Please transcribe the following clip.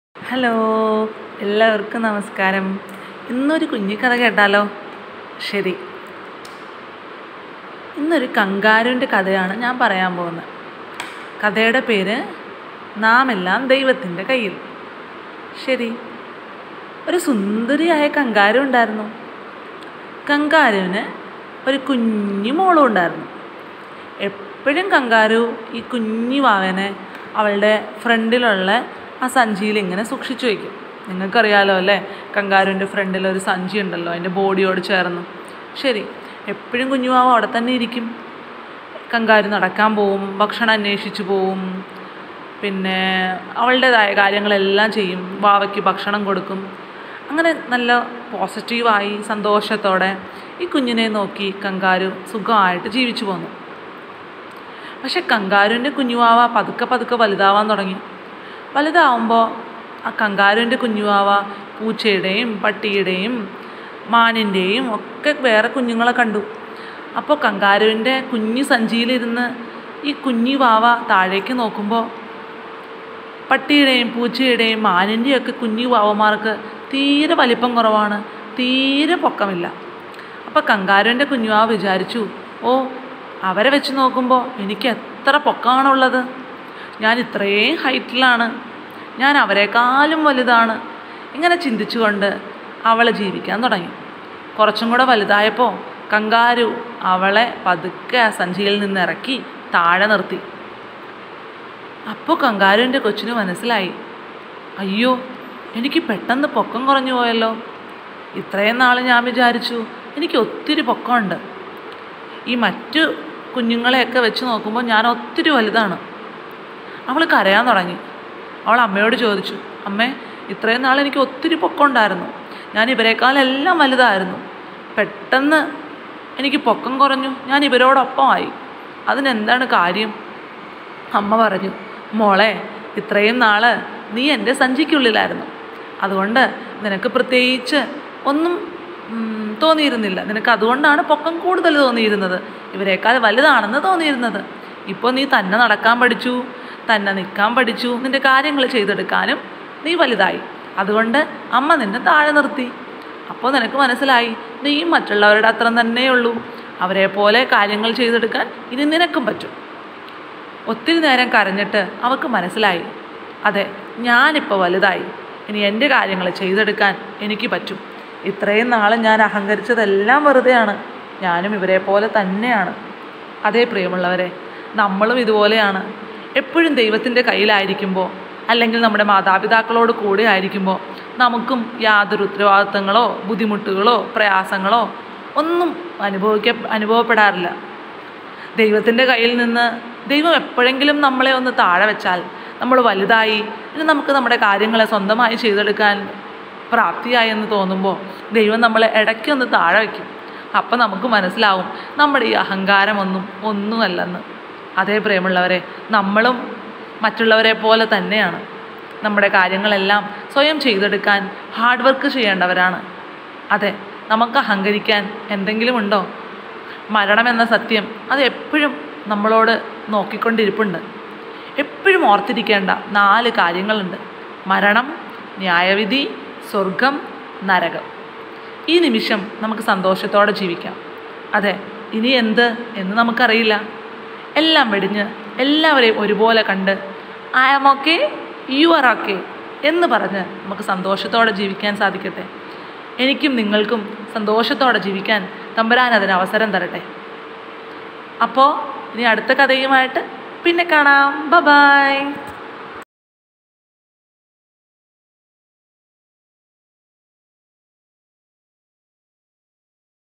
hello എല്ലാവർക്കും നമസ്കാരം ഇന്നൊരു കുഞ്ഞിക്കഥ കേട്ടാലോ ശരി ഇന്നൊരു കങ്കാരുവിൻ്റെ കഥയാണ് ഞാൻ പറയാൻ പോകുന്നത് കഥയുടെ പേര് നാം എല്ലാം ദൈവത്തിൻ്റെ കയ്യിൽ ശരി ഒരു സുന്ദരിയായ കങ്കാരു ഉണ്ടായിരുന്നു കങ്കാരുവിന് ഒരു കുഞ്ഞു മോളും ഉണ്ടായിരുന്നു എപ്പോഴും കങ്കാരു ഈ കുഞ്ഞു വാവനെ അവളുടെ ഫ്രണ്ടിലുള്ള ആ സഞ്ചിയിൽ ഇങ്ങനെ സൂക്ഷിച്ചു വയ്ക്കും നിങ്ങൾക്കറിയാലോ അല്ലേ കങ്കാരുവിൻ്റെ ഫ്രണ്ടിൽ ഒരു സഞ്ചി ഉണ്ടല്ലോ അതിൻ്റെ ബോഡിയോട് ചേർന്ന് ശരി എപ്പോഴും കുഞ്ഞുവാവ അവിടെ തന്നെ ഇരിക്കും കങ്കാരു നടക്കാൻ പോവും ഭക്ഷണം അന്വേഷിച്ച് പോവും പിന്നെ അവളുടേതായ കാര്യങ്ങളെല്ലാം ചെയ്യും വാവയ്ക്ക് ഭക്ഷണം കൊടുക്കും അങ്ങനെ നല്ല പോസിറ്റീവായി സന്തോഷത്തോടെ ഈ കുഞ്ഞിനെ നോക്കി കങ്കാരു സുഖമായിട്ട് ജീവിച്ചു പോന്നു പക്ഷെ കങ്കാരുവിൻ്റെ കുഞ്ഞുവാവ പതുക്കെ പതുക്കെ വലുതാവാൻ തുടങ്ങി വലുതാവുമ്പോൾ ആ കങ്കാരുവിൻ്റെ കുഞ്ഞുവാവ പൂച്ചയുടെയും പട്ടിയുടെയും മാനിൻ്റെയും ഒക്കെ വേറെ കുഞ്ഞുങ്ങളെ കണ്ടു അപ്പോൾ കങ്കാരുവിൻ്റെ കുഞ്ഞു സഞ്ചിയിലിരുന്ന് ഈ കുഞ്ഞു വാവ താഴേക്ക് നോക്കുമ്പോൾ പട്ടിയുടെയും പൂച്ചയുടെയും മാനിൻ്റെയും ഒക്കെ കുഞ്ഞു വാവമാർക്ക് തീരെ വലിപ്പം കുറവാണ് തീരെ പൊക്കമില്ല അപ്പോൾ കങ്കാരുവിൻ്റെ കുഞ്ഞുവാവ വിചാരിച്ചു ഓ അവരെ വെച്ച് നോക്കുമ്പോൾ എനിക്ക് എത്ര പൊക്കമാണുള്ളത് ഞാൻ ഇത്രയും ഹൈറ്റിലാണ് ഞാൻ അവരെക്കാളും വലുതാണ് ഇങ്ങനെ ചിന്തിച്ചുകൊണ്ട് അവൾ ജീവിക്കാൻ തുടങ്ങി കുറച്ചും കൂടെ വലുതായപ്പോൾ കങ്കാരു അവളെ പതുക്കെ ആ സഞ്ചിയിൽ നിന്ന് ഇറക്കി താഴെ നിർത്തി അപ്പോൾ കങ്കാരുവിൻ്റെ കൊച്ചിന് മനസ്സിലായി അയ്യോ എനിക്ക് പെട്ടെന്ന് പൊക്കം കുറഞ്ഞു പോയല്ലോ ഇത്രയും നാൾ ഞാൻ വിചാരിച്ചു എനിക്ക് ഒത്തിരി പൊക്കമുണ്ട് ഈ മറ്റു കുഞ്ഞുങ്ങളെയൊക്കെ വെച്ച് നോക്കുമ്പോൾ ഞാൻ ഒത്തിരി വലുതാണ് അവൾ കരയാൻ തുടങ്ങി അവൾ അമ്മയോട് ചോദിച്ചു അമ്മേ ഇത്രയും നാൾ എനിക്ക് ഒത്തിരി പൊക്കം ഉണ്ടായിരുന്നു ഞാൻ ഇവരെക്കാളെല്ലാം വലുതായിരുന്നു പെട്ടെന്ന് എനിക്ക് പൊക്കം കുറഞ്ഞു ഞാൻ ഇവരോടൊപ്പമായി അതിനെന്താണ് കാര്യം അമ്മ പറഞ്ഞു മോളെ ഇത്രയും നാൾ നീ എൻ്റെ സഞ്ചിക്കുള്ളിലായിരുന്നു അതുകൊണ്ട് നിനക്ക് പ്രത്യേകിച്ച് ഒന്നും തോന്നിയിരുന്നില്ല നിനക്ക് അതുകൊണ്ടാണ് പൊക്കം കൂടുതൽ തോന്നിയിരുന്നത് ഇവരെക്കാൾ വലുതാണെന്ന് തോന്നിയിരുന്നത് ഇപ്പോൾ നീ തന്നെ നടക്കാൻ പഠിച്ചു തന്നെ നിൽക്കാൻ പഠിച്ചു നിൻ്റെ കാര്യങ്ങൾ ചെയ്തെടുക്കാനും നീ വലുതായി അതുകൊണ്ട് അമ്മ നിന്നെ താഴെ നിർത്തി അപ്പോൾ നിനക്ക് മനസ്സിലായി നീ മറ്റുള്ളവരുടെ അത്ര തന്നെയുള്ളൂ അവരെ പോലെ കാര്യങ്ങൾ ചെയ്തെടുക്കാൻ ഇനി നിനക്കും പറ്റും ഒത്തിരി നേരം കരഞ്ഞിട്ട് അവൾക്ക് മനസ്സിലായി അതെ ഞാനിപ്പോൾ വലുതായി ഇനി എൻ്റെ കാര്യങ്ങൾ ചെയ്തെടുക്കാൻ എനിക്ക് പറ്റും ഇത്രയും നാൾ ഞാൻ അഹങ്കരിച്ചതെല്ലാം വെറുതെയാണ് ഞാനും ഇവരെ പോലെ തന്നെയാണ് അതേ പ്രിയമുള്ളവരെ നമ്മളും ഇതുപോലെയാണ് എപ്പോഴും ദൈവത്തിൻ്റെ കയ്യിലായിരിക്കുമ്പോൾ അല്ലെങ്കിൽ നമ്മുടെ മാതാപിതാക്കളോട് കൂടെ ആയിരിക്കുമ്പോൾ നമുക്കും യാതൊരു ഉത്തരവാദിത്തങ്ങളോ ബുദ്ധിമുട്ടുകളോ പ്രയാസങ്ങളോ ഒന്നും അനുഭവിക്ക അനുഭവപ്പെടാറില്ല ദൈവത്തിൻ്റെ കയ്യിൽ നിന്ന് ദൈവം എപ്പോഴെങ്കിലും നമ്മളെ ഒന്ന് താഴെ വെച്ചാൽ നമ്മൾ വലുതായി ഇനി നമുക്ക് നമ്മുടെ കാര്യങ്ങളെ സ്വന്തമായി ചെയ്തെടുക്കാൻ പ്രാപ്തിയായി എന്ന് തോന്നുമ്പോൾ ദൈവം നമ്മളെ ഇടയ്ക്കൊന്ന് താഴെ വയ്ക്കും അപ്പം നമുക്ക് മനസ്സിലാവും നമ്മുടെ ഈ അഹങ്കാരമൊന്നും ഒന്നുമല്ലെന്ന് അതേ പ്രിയമുള്ളവരെ നമ്മളും മറ്റുള്ളവരെ പോലെ തന്നെയാണ് നമ്മുടെ കാര്യങ്ങളെല്ലാം സ്വയം ചെയ്തെടുക്കാൻ ഹാർഡ് വർക്ക് ചെയ്യേണ്ടവരാണ് അതെ നമുക്ക് അഹങ്കരിക്കാൻ എന്തെങ്കിലും ഉണ്ടോ മരണം എന്ന സത്യം അത് എപ്പോഴും നമ്മളോട് നോക്കിക്കൊണ്ടിരിപ്പുണ്ട് എപ്പോഴും ഓർത്തിരിക്കേണ്ട നാല് കാര്യങ്ങളുണ്ട് മരണം ന്യായവിധി സ്വർഗം നരകം ഈ നിമിഷം നമുക്ക് സന്തോഷത്തോടെ ജീവിക്കാം അതെ ഇനി എന്ത് എന്ന് നമുക്കറിയില്ല എല്ലാം വെടിഞ്ഞ് എല്ലാവരെയും ഒരുപോലെ കണ്ട് I am okay you are okay എന്ന് പറഞ്ഞ് നമുക്ക് സന്തോഷത്തോടെ ജീവിക്കാൻ സാധിക്കട്ടെ എനിക്കും നിങ്ങൾക്കും സന്തോഷത്തോടെ ജീവിക്കാൻ തമ്പുരാൻ അതിന് അവസരം തരട്ടെ അപ്പോൾ ഇനി അടുത്ത കഥയുമായിട്ട് പിന്നെ കാണാം ബ ബായ്